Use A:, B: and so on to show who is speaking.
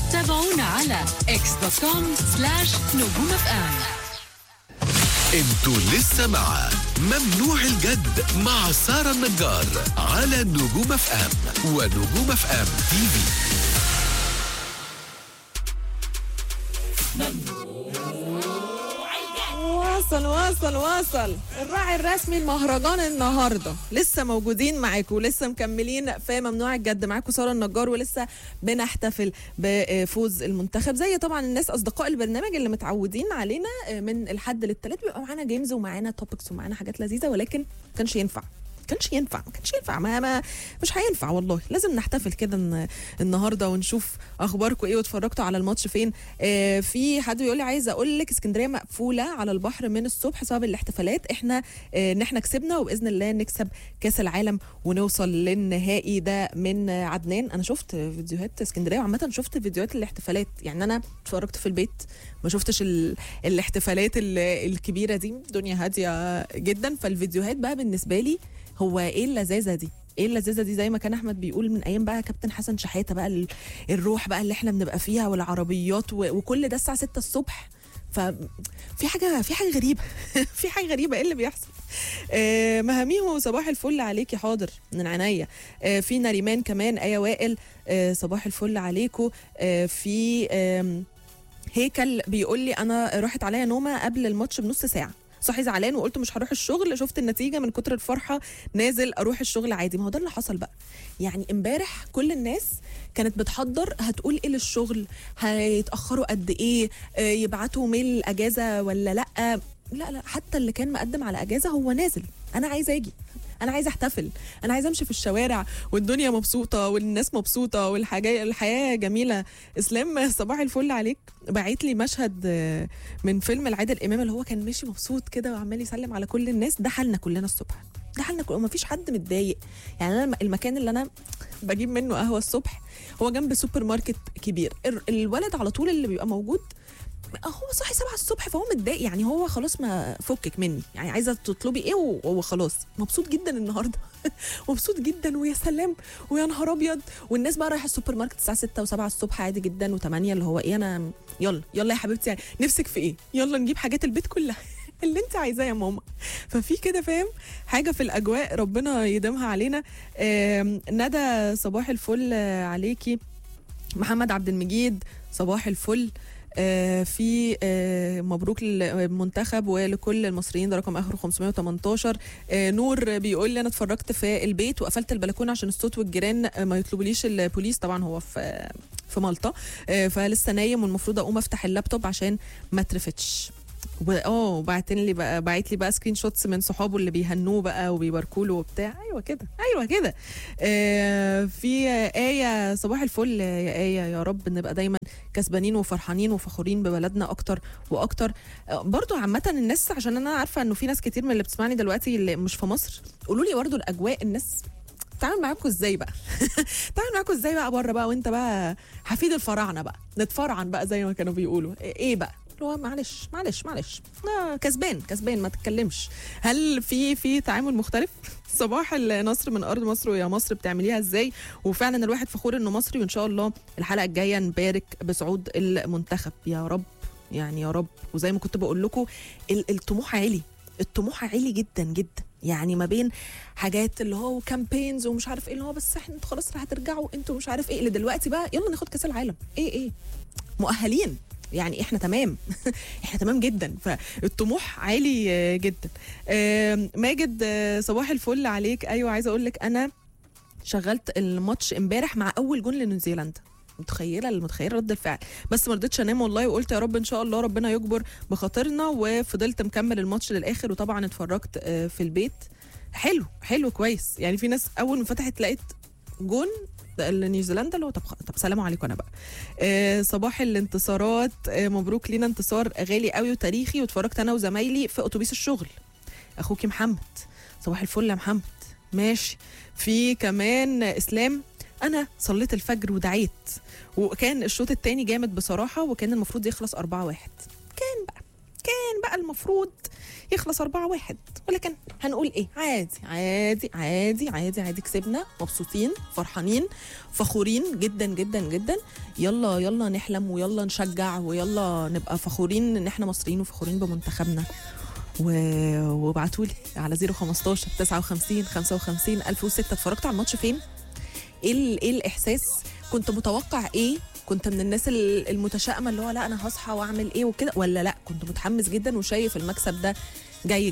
A: تابعونا على اكس دوت كوم سلاش نجوم اف ام
B: انتوا لسه مع ممنوع الجد مع سارة النجار على نجوم اف ام ونجوم اف ام تي في
C: وصل وصل وصل الراعي الرسمي المهرجان النهارده لسه موجودين معاكم ولسه مكملين في ممنوع الجد معاكم ساره النجار ولسه بنحتفل بفوز المنتخب زي طبعا الناس اصدقاء البرنامج اللي متعودين علينا من الحد للتلات بيبقى معانا جيمز ومعانا توبكس ومعانا حاجات لذيذه ولكن ما كانش ينفع كانش ينفع ما كانش ينفع ما, ما مش هينفع والله لازم نحتفل كده الن- النهارده ونشوف اخباركم ايه واتفرجتوا على الماتش فين آه في حد بيقول لي عايزه اقول لك اسكندريه مقفوله على البحر من الصبح بسبب الاحتفالات احنا آه ان احنا كسبنا وباذن الله نكسب كاس العالم ونوصل للنهائي ده من آه، عدنان انا شفت فيديوهات اسكندريه وعامه شفت فيديوهات الاحتفالات يعني انا اتفرجت في البيت ما شفتش ال... الاحتفالات ال- الكبيره دي الدنيا هاديه جدا فالفيديوهات بقى بالنسبه لي هو ايه اللذاذه دي ايه اللذاذه دي زي ما كان احمد بيقول من ايام بقى كابتن حسن شحاته بقى ال- الروح بقى اللي احنا بنبقى فيها والعربيات و- وكل ده الساعه 6 الصبح ففي حاجه في حاجه غريبه في حاجه غريبه ايه اللي بيحصل آه مهاميهو صباح الفل عليكي حاضر من عينيا آه في نريمان كمان ايه وائل آه صباح الفل عليكم آه في آم، هيكل بيقول لي انا راحت عليا نومه قبل الماتش بنص ساعه صحي زعلان وقلت مش هروح الشغل شفت النتيجه من كتر الفرحه نازل اروح الشغل عادي ما هو ده اللي حصل بقى يعني امبارح كل الناس كانت بتحضر هتقول ايه للشغل هيتاخروا قد ايه آه، يبعتوا ميل اجازه ولا لا لا لا حتى اللي كان مقدم على اجازه هو نازل انا عايزه اجي انا عايزه احتفل انا عايزه امشي في الشوارع والدنيا مبسوطه والناس مبسوطه والحاجه الحياه جميله اسلام صباح الفل عليك بعت لي مشهد آه، من فيلم العادل امام اللي هو كان ماشي مبسوط كده وعمال يسلم على كل الناس ده حالنا كلنا الصبح ده حالنا كلنا مفيش حد متضايق يعني انا المكان اللي انا بجيب منه قهوه الصبح هو جنب سوبر ماركت كبير ال- الولد على طول اللي بيبقى موجود هو صاحي 7 الصبح فهو متضايق يعني هو خلاص ما فكك مني يعني عايزه تطلبي ايه وهو خلاص مبسوط جدا النهارده مبسوط جدا ويا سلام ويا نهار ابيض والناس بقى رايحه السوبر ماركت الساعه 6 و7 الصبح عادي جدا و8 اللي هو ايه انا يلا يلا يا حبيبتي يعني نفسك في ايه يلا نجيب حاجات البيت كلها اللي انت عايزاه يا ماما ففي كده فاهم حاجه في الاجواء ربنا يديمها علينا آم، ندى صباح الفل آه، عليكي محمد عبد المجيد صباح الفل آه، في آه، مبروك للمنتخب ولكل المصريين ده رقم اخره 518 آه، نور بيقول لي انا اتفرجت في البيت وقفلت البلكونه عشان الصوت والجيران آه، ما يطلبوليش البوليس طبعا هو في في مالطا آه، فلسه نايم والمفروض اقوم افتح اللابتوب عشان ما اترفتش و- اه وبعتين لي بقى باعت لي بقى سكرين شوتس من صحابه اللي بيهنوه بقى وبيباركوا له وبتاع ايوه كده ايوه كده آه في آية صباح الفل يا آية يا رب نبقى دايما كسبانين وفرحانين وفخورين ببلدنا اكتر واكتر آه برضو عامة الناس عشان انا عارفة انه في ناس كتير من اللي بتسمعني دلوقتي اللي مش في مصر قولوا لي برضو الاجواء الناس تعامل معاكم ازاي بقى تعامل معاكم ازاي بقى بره بقى وانت بقى حفيد الفراعنه بقى نتفرعن بقى زي ما كانوا بيقولوا ايه بقى اللي هو معلش معلش معلش آه كسبان كسبان ما تتكلمش هل في في تعامل مختلف صباح النصر من ارض مصر ويا مصر بتعمليها ازاي وفعلا الواحد فخور انه مصري وان شاء الله الحلقه الجايه نبارك بصعود المنتخب يا رب يعني يا رب وزي ما كنت بقول لكم ال- الطموح عالي الطموح عالي جدا جدا يعني ما بين حاجات اللي هو كامبينز ومش عارف ايه اللي هو بس احنا انتوا خلاص هترجعوا انتوا مش عارف ايه اللي دلوقتي بقى يلا ناخد كاس العالم ايه ايه مؤهلين يعني احنا تمام احنا تمام جدا فالطموح عالي آه، جدا آم، ماجد آه، صباح الفل عليك ايوه عايزه اقول لك انا شغلت الماتش امبارح مع اول جون لنيوزيلندا متخيله المتخيله رد الفعل بس ما رضيتش انام والله وقلت يا رب ان شاء الله ربنا يجبر بخاطرنا وفضلت مكمل الماتش للاخر وطبعا اتفرجت آه، في البيت حلو حلو كويس يعني في ناس اول ما فتحت لقيت جون نيوزيلندا اللي هو طب خ- طب سلام عليكم انا بقى آه صباح الانتصارات آه مبروك لينا انتصار غالي قوي وتاريخي واتفرجت انا وزمايلي في اتوبيس الشغل اخوكي محمد صباح الفل يا محمد ماشي في كمان اسلام انا صليت الفجر ودعيت وكان الشوط الثاني جامد بصراحه وكان المفروض يخلص 4 1 كان بقى كان بقى المفروض يخلص 4 واحد ولكن هنقول ايه عادي عادي عادي عادي عادي كسبنا مبسوطين فرحانين فخورين جدا جدا جدا يلا يلا نحلم ويلا نشجع ويلا نبقى فخورين ان احنا مصريين وفخورين بمنتخبنا و... وابعتوا لي على 015 59 55 1006 اتفرجتوا على الماتش فين؟ ايه ال... ايه الاحساس؟ كنت متوقع ايه؟ كنت من الناس ال- المتشائمه اللي هو لا انا هصحى واعمل ايه وكده ولا لا كنت متحمس جدا وشايف المكسب ده جاي